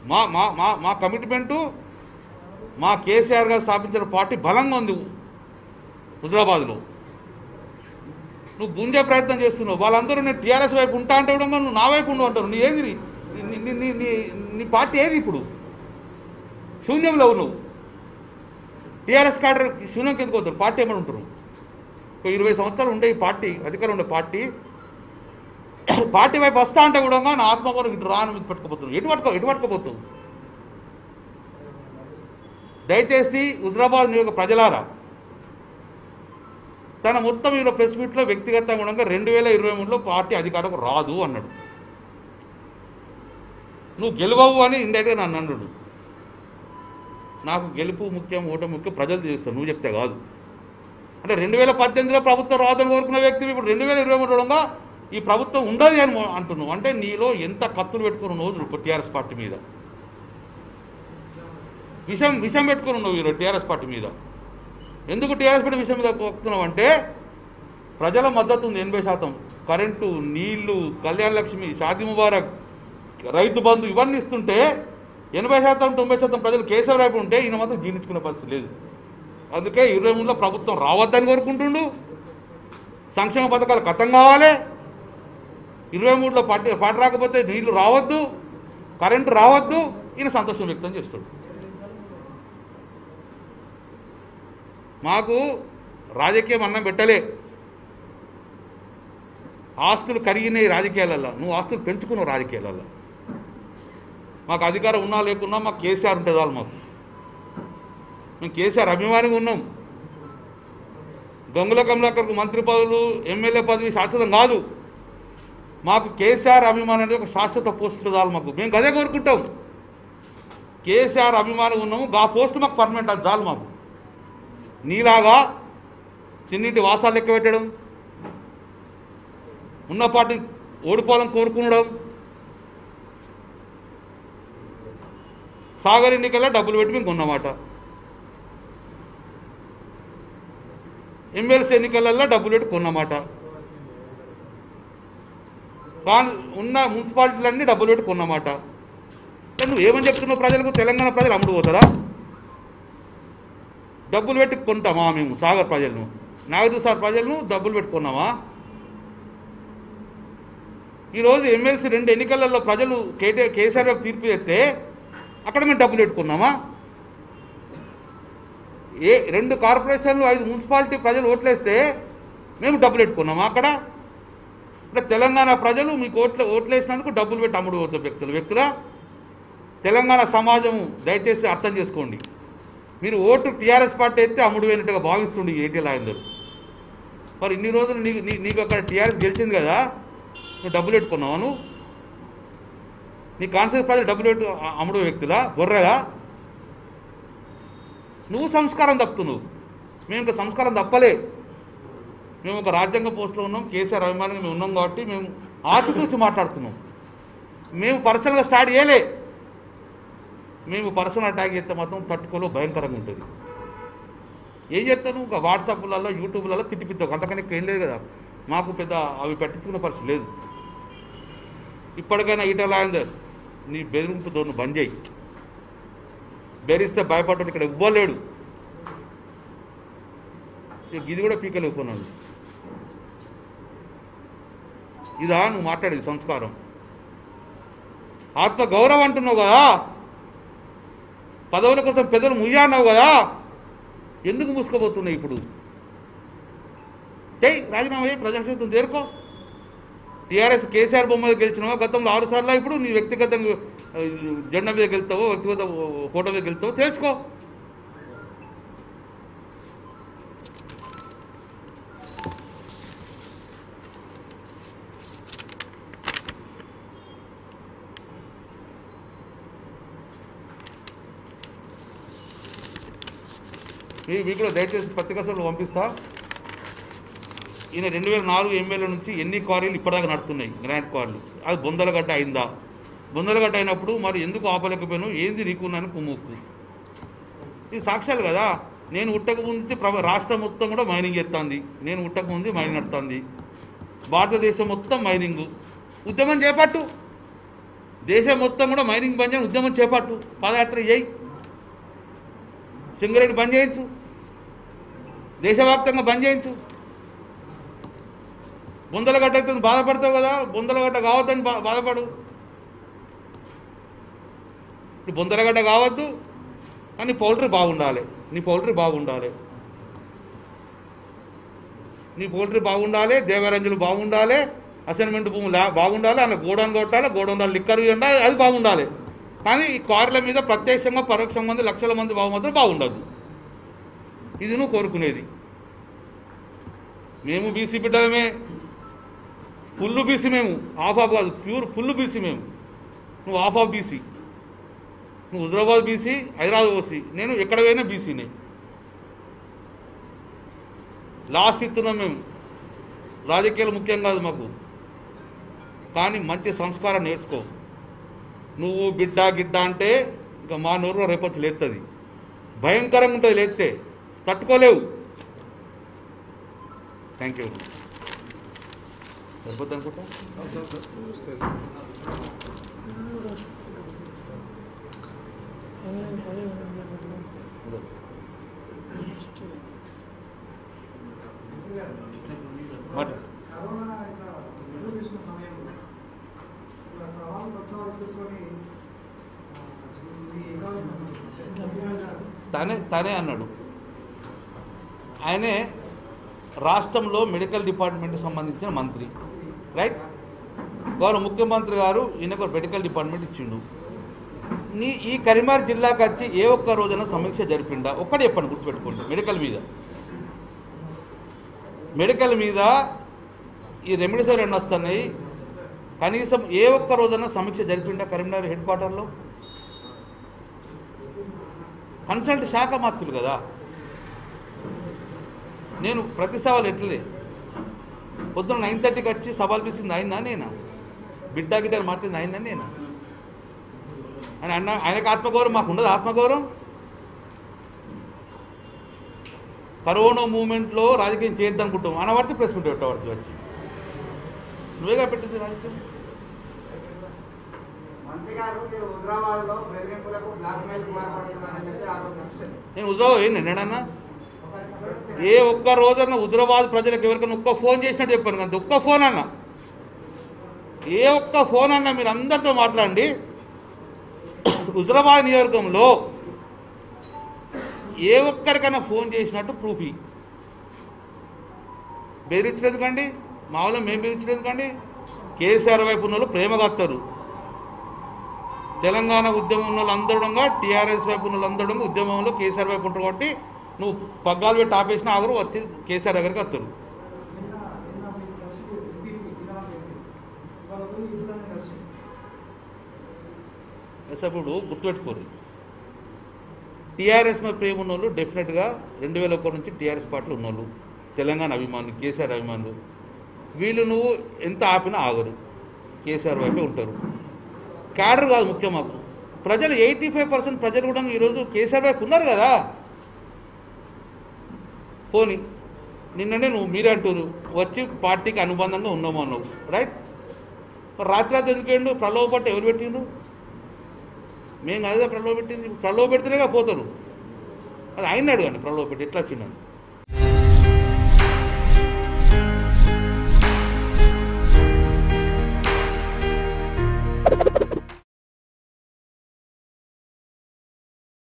మా మా మా మా కమిట్మెంటు మా కేసీఆర్ గారు స్థాపించిన పార్టీ బలంగా ఉంది హుజరాబాద్లో నువ్వు గుంజే ప్రయత్నం చేస్తున్నావు వాళ్ళందరూ నేను టీఆర్ఎస్ వైపు ఉంటా అంటే కూడా నువ్వు నా వైపు ఉండు అంటారు నీ ఏది నీ నీ- నీ- నీ- నీ నీ పార్టీ ఏది ఇప్పుడు శూన్యంలో నువ్వు టీఆర్ఎస్ క్యాడర్ శూన్యం కిందకు పోతారు పార్టీ ఏమని ఉంటారు ఒక ఇరవై సంవత్సరాలు ఉండే ఈ పార్టీ అధికారం ఉండే పార్టీ పార్టీ వైపు వస్తా అంటే కూడా నా ఆత్మగౌరవం ఇటు రాను మీద పెట్టుకోపోతున్నావు ఎటు పట్టుకో ఎటు పట్టుకోపోతావు దయచేసి హుజరాబాద్ నియోజక ప్రజలారా తన మొత్తం ఈరోజు ప్రెస్ మీట్లో వ్యక్తిగతంగా ఉండగా రెండు వేల ఇరవై మూడులో పార్టీ అధికారకు రాదు అన్నాడు నువ్వు గెలవవు అని ఇండైరెక్ట్గా నన్ను అన్నాడు నాకు గెలుపు ముఖ్యం ఓటమి ముఖ్యం ప్రజలు చేస్తాను నువ్వు చెప్తే కాదు అంటే రెండు వేల పద్దెనిమిదిలో ప్రభుత్వం రాదని కోరుకున్న వ్యక్తి ఇప్పుడు రెండు వేల ఇరవై మూడులో ఈ ప్రభుత్వం ఉండదు అని అంటున్నావు అంటే నీలో ఎంత కత్తులు పెట్టుకుని ఉన్నావు ఇప్పుడు టీఆర్ఎస్ పార్టీ మీద విషం విషం పెట్టుకుని ఉన్నావు ఈరోజు టీఆర్ఎస్ పార్టీ మీద ఎందుకు టీఆర్ఎస్ పార్టీ విషయం మీద వస్తున్నావు అంటే ప్రజల మద్దతు ఉంది ఎనభై శాతం కరెంటు నీళ్లు కళ్యాణ లక్ష్మి షాది ముబారక్ రైతు బంధు ఇవన్నీ ఇస్తుంటే ఎనభై శాతం తొంభై శాతం ప్రజలు కేసీఆర్ వైపు ఉంటే ఈయన మాత్రం జీర్ణించుకునే పరిస్థితి లేదు అందుకే ఇరవై మూడులో ప్రభుత్వం రావద్దని కోరుకుంటుండు సంక్షేమ పథకాలు ఖతం కావాలి ఇరవై మూడులో పార్టీ పాట రాకపోతే నీళ్లు రావద్దు కరెంటు రావద్దు ఈయన సంతోషం వ్యక్తం చేస్తాడు మాకు రాజకీయం అన్నం పెట్టలే ఆస్తులు కరిగినాయి రాజకీయాలల్లో నువ్వు ఆస్తులు పెంచుకున్నావు రాజకీయాలల్లో మాకు అధికారం ఉన్నా లేకున్నా మాకు కేసీఆర్ ఉంటుంది వాళ్ళు మాకు మేము కేసీఆర్ అభిమానిగా ఉన్నాం గంగుల కమలాకర్కు మంత్రి పదవులు ఎమ్మెల్యే పదవి శాశ్వతం కాదు మాకు కేసీఆర్ అభిమానం అనేది ఒక శాశ్వత పోస్టు చాలు మాకు మేము గదే కోరుకుంటాం కేసీఆర్ అభిమానం ఉన్నాము గా పోస్ట్ మాకు పర్మనెంట్ అది చాలు మాకు నీలాగా చిన్నింటి వాసాలు లెక్క పెట్టడం ఉన్న పార్టీ ఓడిపోవాలని కోరుకునడం సాగర్ ఎన్నికల్లో డబ్బులు పెట్టి మేము కొన్నమాట ఎమ్మెల్సీ ఎన్నికలలో డబ్బులు పెట్టి కొన్నమాట కాన్ ఉన్న మున్సిపాలిటీలన్నీ డబ్బులు పెట్టి కొన్నమాట కానీ నువ్వు ఏమని చెప్తున్నావు ప్రజలకు తెలంగాణ ప్రజలు అమ్ముడు పోతారా డబ్బులు పెట్టి కొంటామా మేము సాగర్ ప్రజలను నాగదు సార్ ప్రజలను డబ్బులు పెట్టుకున్నామా ఈరోజు ఎమ్మెల్సీ రెండు ఎన్నికలలో ప్రజలు కేటీ కేసీఆర్ వైపు తీర్పు చేస్తే అక్కడ మేము డబ్బులు పెట్టుకున్నామా ఏ రెండు కార్పొరేషన్లు ఐదు మున్సిపాలిటీ ప్రజలు ఓట్లేస్తే మేము డబ్బులు పెట్టుకున్నామా అక్కడ అంటే తెలంగాణ ప్రజలు మీకు ఓట్లు ఓట్లేసినందుకు డబ్బులు పెట్టి అమ్ముడు పోతారు వ్యక్తులు వ్యక్తుల తెలంగాణ సమాజం దయచేసి అర్థం చేసుకోండి మీరు ఓటు టీఆర్ఎస్ పార్టీ అయితే అమ్ముడు పోయినట్టుగా భావిస్తుండే ఏటీఎల్ అందరూ మరి ఇన్ని రోజులు నీకు నీ- నీకు అక్కడ టీఆర్ఎస్ గెలిచింది కదా నువ్వు డబ్బులు పెట్టుకున్నావా నువ్వు నీ కాన్సెప్ట్ ప్రజలు డబ్బులు పెట్టు అ- అమ్ముడు వ్యక్తులా గొర్రెలా నువ్వు సంస్కారం తప్పుతున్నావు మేము ఇంకా సంస్కారం తప్పలే మేము ఒక రాజ్యాంగ పోస్టులో ఉన్నాం కేసీఆర్ అభిమానంగా మేము ఉన్నాం కాబట్టి మేము ఆచితూచి మాట్లాడుతున్నాం మేము పర్సనల్గా స్టార్ట్ చేయలే మేము పర్సనల్ అటాక్ చేస్తే మాత్రం తట్టుకోలో భయంకరంగా ఉంటుంది ఏం చేస్తాను ఇంకా వాట్సాప్లలో యూట్యూబ్లలో తిట్టిపిద్దాం అంతకని ఏం లేదు కదా మాకు పెద్ద అవి పట్టించుకునే పరిస్థితి లేదు ఇప్పటికైనా ఈటలాయందర్ నీ బెదిరింపు దోను బంద్ చేయి బెదిరిస్తే భయపడ్డాడు ఇక్కడ ఇవ్వలేడు ఇక ఇది కూడా పీకలేకున్నాడు ఇదా నువ్వు మాట్లాడేది సంస్కారం ఆత్మ గౌరవం అంటున్నావు కదా పదవుల కోసం పెద్దలు ముయ్యా అన్నావు కదా ఎందుకు మూసుకోబోతున్నాయి ఇప్పుడు చెయ్యి రాజీనామా చేయి ప్రజాక్షేత్రం చేరుకో టీఆర్ఎస్ కేసీఆర్ బొమ్మ మీద గెలిచినావా గతంలో ఆరు సార్లు ఇప్పుడు నీ వ్యక్తిగతంగా ఆ, జెండా మీద గెలుతావో వ్యక్తిగత ఫోటో మీద గెలుతావో తేల్చుకో మీ మీకు కూడా దయచేసి పత్రికలు పంపిస్తా ఈయన రెండు వేల నాలుగు ఎమ్మెల్యే నుంచి ఎన్ని క్వారీలు ఇప్పటిదాకా నడుస్తున్నాయి గ్రాండ్ క్వారీలు అది బొందలగడ్డ అయిందా బొందలగడ్డ అయినప్పుడు మరి ఎందుకు ఆపలేకపోయాను ఏంది నీకున్నాను కుమ్ముక్కు ఇది సాక్ష్యాలు కదా నేను ఉట్టక ముందు ప్రభ రాష్ట్రం మొత్తం కూడా మైనింగ్ చేస్తుంది నేను ఉట్టక ముందు మైనింగ్ నడుతుంది భారతదేశం మొత్తం మైనింగ్ ఉద్యమం చేపట్టు దేశం మొత్తం కూడా మైనింగ్ బంద్ చేయని ఉద్యమం చేపట్టు పాదయాత్ర చేయి సింగరేణి బంద్ చేయించు దేశవ్యాప్తంగా బంద్ చేయించు బొందలగడ్డ అయితే నువ్వు బాధపడతావు కదా బొందలగడ్డ కావద్దని బా బాధపడు ఇప్పుడు బొందలగడ్డ కావద్దు కానీ పౌల్ట్రీ బాగుండాలి నీ పౌల్ట్రీ బాగుండాలి నీ పౌల్ట్రీ బాగుండాలి దేవరంజులు బాగుండాలి అసైన్మెంట్ భూములు లా- బాగుండాలి అలా గోడౌన్ కొట్టాలి గోడౌన్ లిక్కర్ ఉండాలి అది బాగుండాలి కానీ ఈ కార్ల మీద ప్రత్యక్షంగా పరోక్షంగా మంది లక్షల మంది బాగు మాత్రం బాగుండదు ఇది నువ్వు కోరుకునేది మేము బీసీ బిడ్డలమే ఫుల్ బీసీ మేము హాఫ్ ఆఫ్ కాదు ప్యూర్ ఫుల్ బీసీ మేము నువ్వు హాఫ్ ఆఫ్ బీసీ నువ్వు హుజరాబాద్ బీసీ హైదరాబాద్ ఓసీ నేను ఎక్కడ పోయినా బీసీనే లాస్ట్ ఇస్తున్నాం మేము రాజకీయాలు ముఖ్యం కాదు మాకు కానీ మంచి సంస్కారం నేర్చుకో నువ్వు బిడ్డ గిడ్డ అంటే ఇంకా మా నోరులో రేపొచ్చి లేస్తుంది భయంకరంగా ఉంటుంది లేస్తే తట్టుకోలేవు థ్యాంక్ యూ సరిపోతుంది అనుకుంటా మరి కరోనా ఇట్లా ఎదురుచూసిన సమయంలో ఇలా సవాలు ప్రసవాలు ఎదుర్కొని ఆ, ఇది ఎకానమీ తనే తనే అన్నాడు ఆయనే రాష్ట్రంలో మెడికల్ డిపార్ట్మెంట్కి సంబంధించిన మంత్రి రైట్ గౌరవ ముఖ్యమంత్రి గారు ఈయనకు ఒక మెడికల్ డిపార్ట్మెంట్ ఇచ్చిండు నీ ఈ కరీంనగర్ జిల్లాకు వచ్చి ఏ ఒక్క రోజున సమీక్ష జరిపిండా ఒక్కటి చెప్పండి గుర్తుపెట్టుకోండి మెడికల్ మీద మెడికల్ మీద ఈ రెమెడీసర్ ఎన్ని వస్తున్నాయి కనీసం ఏ ఒక్క రోజున సమీక్ష జరిపిండా కరీంనగర్ హెడ్ క్వార్టర్లో కన్సల్ట్ శాఖ మార్చులు కదా నేను ప్రతి సవాల్ ఎట్లలే పొద్దున్న నైన్ థర్టీకి వచ్చి సవాల్ పిలిచింది అయినా నేనా బిడ్డ గిడ్డ మాట్లాడింది అయినా నేనా అని అన్న ఆయనకు ఆత్మగౌరవం మాకు ఉండదు ఆత్మగౌరవం కరోనా మూమెంట్లో రాజకీయం చేయొద్దు అనుకుంటాం అనబడితే ప్రెస్ మీట్ పెట్టబడుతుంది వచ్చి నువ్వేగా పెట్టింది రాజకీయం మంత్రి గారు మీరు హైదరాబాద్ లో బెదిరింపులకు బ్లాక్ మెయిల్ పాల్పడుతున్నారని చెప్పి ఆరోపిస్తున్నారు నేను ఉద్రవ ఏంటి నేనన్నా ఏ ఒక్క రోజున హుజరాబాద్ ప్రజలకు ఎవరికైనా ఒక్క ఫోన్ చేసినట్టు చెప్పాను కదా ఒక్క ఫోన్ అన్న ఏ ఒక్క ఫోన్ అన్న మీరు అందరితో మాట్లాడండి హుజరాబాద్ నియోజకంలో ఏ ఒక్కరికైనా ఫోన్ చేసినట్టు ప్రూఫ్ ఇ. బెదిరించలేదు ఎందుకండి మామూలుగా మేము బెదిరించలేదు ఎందుకండి కేసీఆర్ వైపు ఉన్న వాళ్ళు ప్రేమగా వస్తారు తెలంగాణ ఉద్యమం ఉన్న వాళ్ళందరూ టీఆర్ఎస్ వైపు ఉన్న వాళ్ళందరూ ఉద్యమంలో కేసీఆర్ వైపు ఉంటారు కాబట్టి నువ్వు పగ్గాలు పెట్టి ఆపేసిన ఆగరు వచ్చి కేసీఆర్ దగ్గరికి వస్తారు నిన్న నిన్న మీకు కలిసి ఎంపీపీ దినాలు ఇవాళ పోయి ఇద్దరు కలిసి ఇప్పుడు గుర్తుపెట్టుకోరు టీఆర్ఎస్ మీద ప్రేమ ఉన్నోళ్ళు డెఫినెట్గా రెండు వేల ఒకటి నుంచి టీఆర్ఎస్ పార్టీలో ఉన్నోళ్ళు తెలంగాణ అభిమానులు కేసీఆర్ అభిమానులు వీళ్ళు నువ్వు ఎంత ఆపినా ఆగరు కేసీఆర్ వైపే ఉంటారు క్యాడర్ కాదు ముఖ్యం మాకు ప్రజలు ఎయిటీ ఫైవ్ పర్సెంట్ ప్రజలు కూడా ఈరోజు కేసీఆర్ వైపు ఉన్నారు కదా పోనీ నిన్ననే నువ్వు మీరే అంటారు వచ్చి పార్టీకి అనుబంధంగా ఉన్నాము అన్నావు రైట్ మరి రాత్రి రాత్రి ఎందుకండు ప్రలోభ పట్టు ఎవరు పెట్టిండ్రు మేము అదే ప్రలోభ పెట్టింది ప్రలోభ పెడితేనేగా పోతారు అది ఆయన అడగండి ప్రలోభ పెట్టి ఎట్లా వచ్చిందని